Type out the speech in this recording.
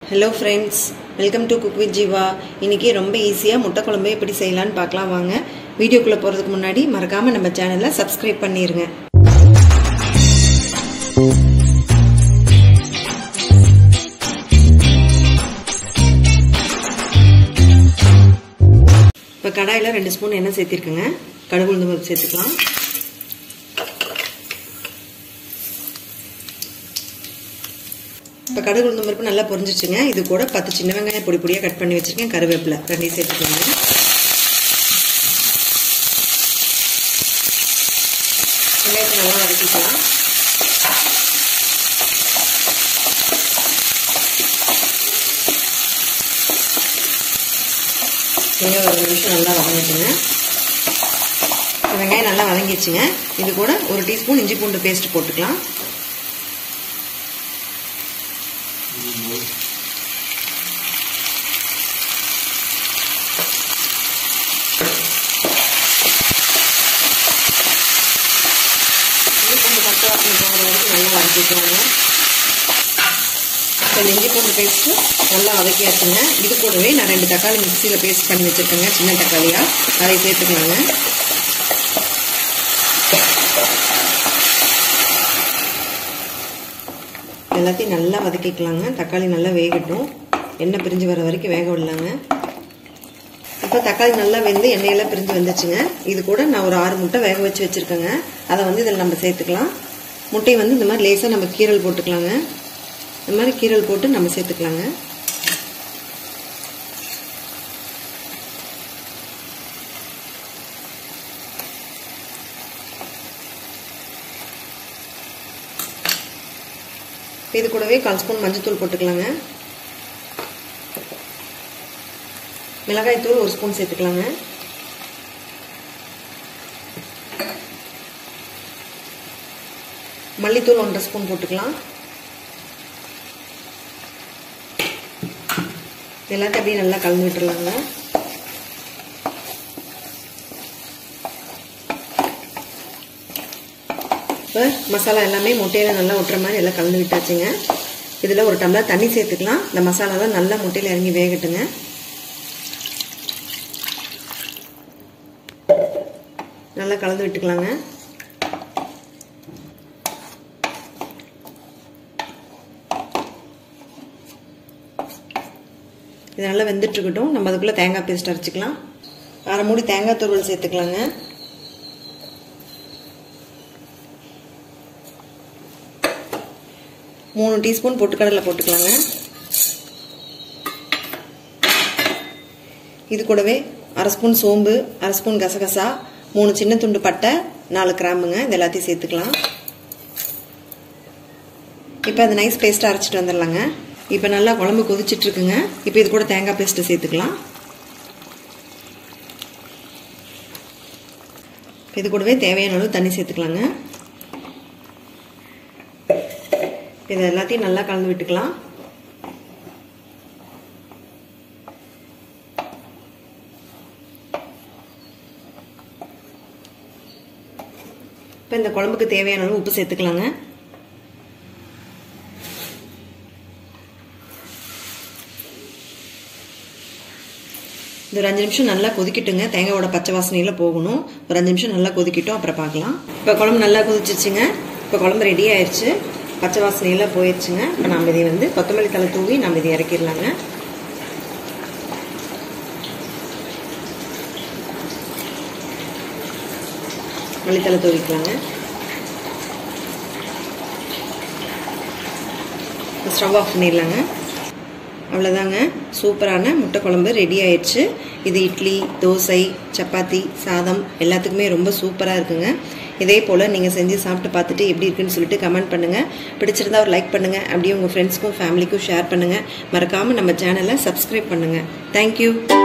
hello friends welcome to cook with Jeeva இன்றைக்கி ரொம்ப ஈஸியாக முட்டை குழம்பு எப்படி செய்யலான்னு பார்க்கலாம் வாங்க வீடியோக்குள்ளே போகிறதுக்கு முன்னாடி மறக்காமல் நம்ம சேனலை சப்ஸ்கிரைப் பண்ணிடுங்க இப்போ கடாயில் ரெண்டு ஸ்பூன் எண்ணெய் சேர்த்திருக்கேங்க கடுகு உளுந்து பருப்பு சேர்த்துக்கலாம் இப்போ கடுகு உளுந்து பருப்பு நல்லா பொரிஞ்சிச்சுங்க இது கூட பத்து சின்ன வெங்காயம் பொடி பொடியாக கட் பண்ணி வச்சுருக்கேன் கருவேப்பிலை ரெண்டையும் சேர்த்துக்கோங்க வெங்காயத்தை நல்லா வதக்கிக்கலாம் வெங்காயம் ஒரு நிமிஷம் நல்லா வதங்கிச்சுங்க வெங்காயம் நல்லா வதங்கிடுச்சுங்க இது கூட ஒரு டீஸ்பூன் இஞ்சி பூண்டு பேஸ்ட் போட்டுக்கலாம் பூண்டு பச்சை வாசனை போகிற வரைக்கும் நல்லா வதக்கிக்கலாங்க இப்போ இஞ்சி பூண்டு பேஸ்ட்டு நல்லா வதக்கியாச்சுங்க இது கூடவே நான் ரெண்டு தக்காளி மிக்சியில் பேஸ்ட் பண்ணி வச்சுருக்கேங்க சின்ன தக்காளியாக அதை சேர்த்துக்கலாங்க எல்லாத்தையும் நல்லா வதக்கிக்கலாங்க தக்காளி நல்லா வேகட்டும் எண்ணெய் பிரிஞ்சு வர வரைக்கும் வேக விடலாங்க இப்போ தக்காளி நல்லா வெந்து எண்ணெயெல்லாம் பிரிஞ்சு வந்துச்சுங்க இது கூட நான் ஒரு ஆறு முட்டை வேக வச்சு வச்சுருக்கேங்க அதை வந்து இதில் நம்ம சேர்த்துக்கலாம் முட்டையை வந்து இந்த மாதிரி லேசாக நம்ம கீரல் போட்டுக்கலாங்க இந்த மாதிரி கீரல் போட்டு நம்ம சேர்த்துக்கலாங்க இது கூடவே கால் ஸ்பூன் மஞ்சத்தூள் போட்டுக்கலாங்க மிளகாய் தூள் ஒரு ஸ்பூன் சேர்த்துக்கலாங்க மல்லித்தூள் ஒன்றரை ஸ்பூன் போட்டுக்கலாம் எல்லாத்தையும் அப்படியே நல்லா கலந்து விட்டுருலாங்க இப்போ மசாலா எல்லாமே முட்டையில் நல்லா ஒட்டுற மாதிரி எல்லாம் கலந்து விட்டாச்சுங்க இதில் ஒரு டம்ளர் தண்ணி சேர்த்துக்கலாம் இந்த மசாலாலாம் நல்லா முட்டையில் இறங்கி வேகட்டுங்க நல்லா கலந்து விட்டுக்கலாங்க இது நல்லா வெந்துட்டுருக்கட்டும் நம்ம அதுக்குள்ளே தேங்காய் பேஸ்ட் அரைச்சிக்கலாம் அரை மூடி தேங்காய் துருவல் சேர்த்துக்கலாங்க மூணு டீஸ்பூன் பொட்டுக்கடலை போட்டுக்கலாங்க இது கூடவே அரை ஸ்பூன் சோம்பு அரை ஸ்பூன் கசகசா மூணு சின்ன துண்டு பட்டை நாலு கிராம்புங்க இது எல்லாத்தையும் சேர்த்துக்கலாம் இப்போ அது நைஸ் பேஸ்ட்டாக அரைச்சிட்டு வந்துடலாங்க இப்போ நல்லா குழம்பு கொதிச்சுட்டு இருக்குங்க இப்போ இது கூட தேங்காய் பேஸ்ட்டு சேர்த்துக்கலாம் இது கூடவே தேவையான அளவு தண்ணி சேர்த்துக்கலாங்க இது எல்லாத்தையும் நல்லா கலந்து விட்டுக்கலாம் இப்போ இந்த குழம்புக்கு தேவையான அளவு உப்பு சேர்த்துக்கலாங்க இது ஒரு அஞ்சு நிமிஷம் நல்லா கொதிக்கட்டுங்க தேங்காயோட பச்சை வாசனையில் போகணும் ஒரு அஞ்சு நிமிஷம் நல்லா கொதிக்கட்டும் அப்புறம் பார்க்கலாம் இப்போ குழம்பு நல்லா கொதிச்சிச்சுங்க இப்போ குழம்பு ரெடி ஆயிடுச்சு பச்சை வாசனையெல்லாம் போயிடுச்சுங்க இப்போ நம்ம இதை வந்து கொத்தமல்லி தலை தூவி நம்ம இதை இறக்கிடலாங்க மல்லித்தலை தூவிக்கலாங்க ஸ்டவ் ஆஃப் பண்ணிடலாங்க அவ்வளோதாங்க சூப்பரான முட்டை குழம்பு ரெடி ஆயிடுச்சு இது இட்லி தோசை சப்பாத்தி சாதம் எல்லாத்துக்குமே ரொம்ப சூப்பராக இருக்குங்க இதே போல் நீங்கள் செஞ்சு சாப்பிட்டு பார்த்துட்டு எப்படி இருக்குன்னு சொல்லிட்டு கமெண்ட் பண்ணுங்கள் பிடிச்சிருந்தா ஒரு லைக் பண்ணுங்கள் அப்படியே உங்கள் ஃப்ரெண்ட்ஸ்க்கும் ஃபேமிலிக்கும் ஷேர் பண்ணுங்கள் மறக்காமல் நம்ம சேனலை சப்ஸ்கிரைப் பண்ணுங்கள் தேங்க்யூ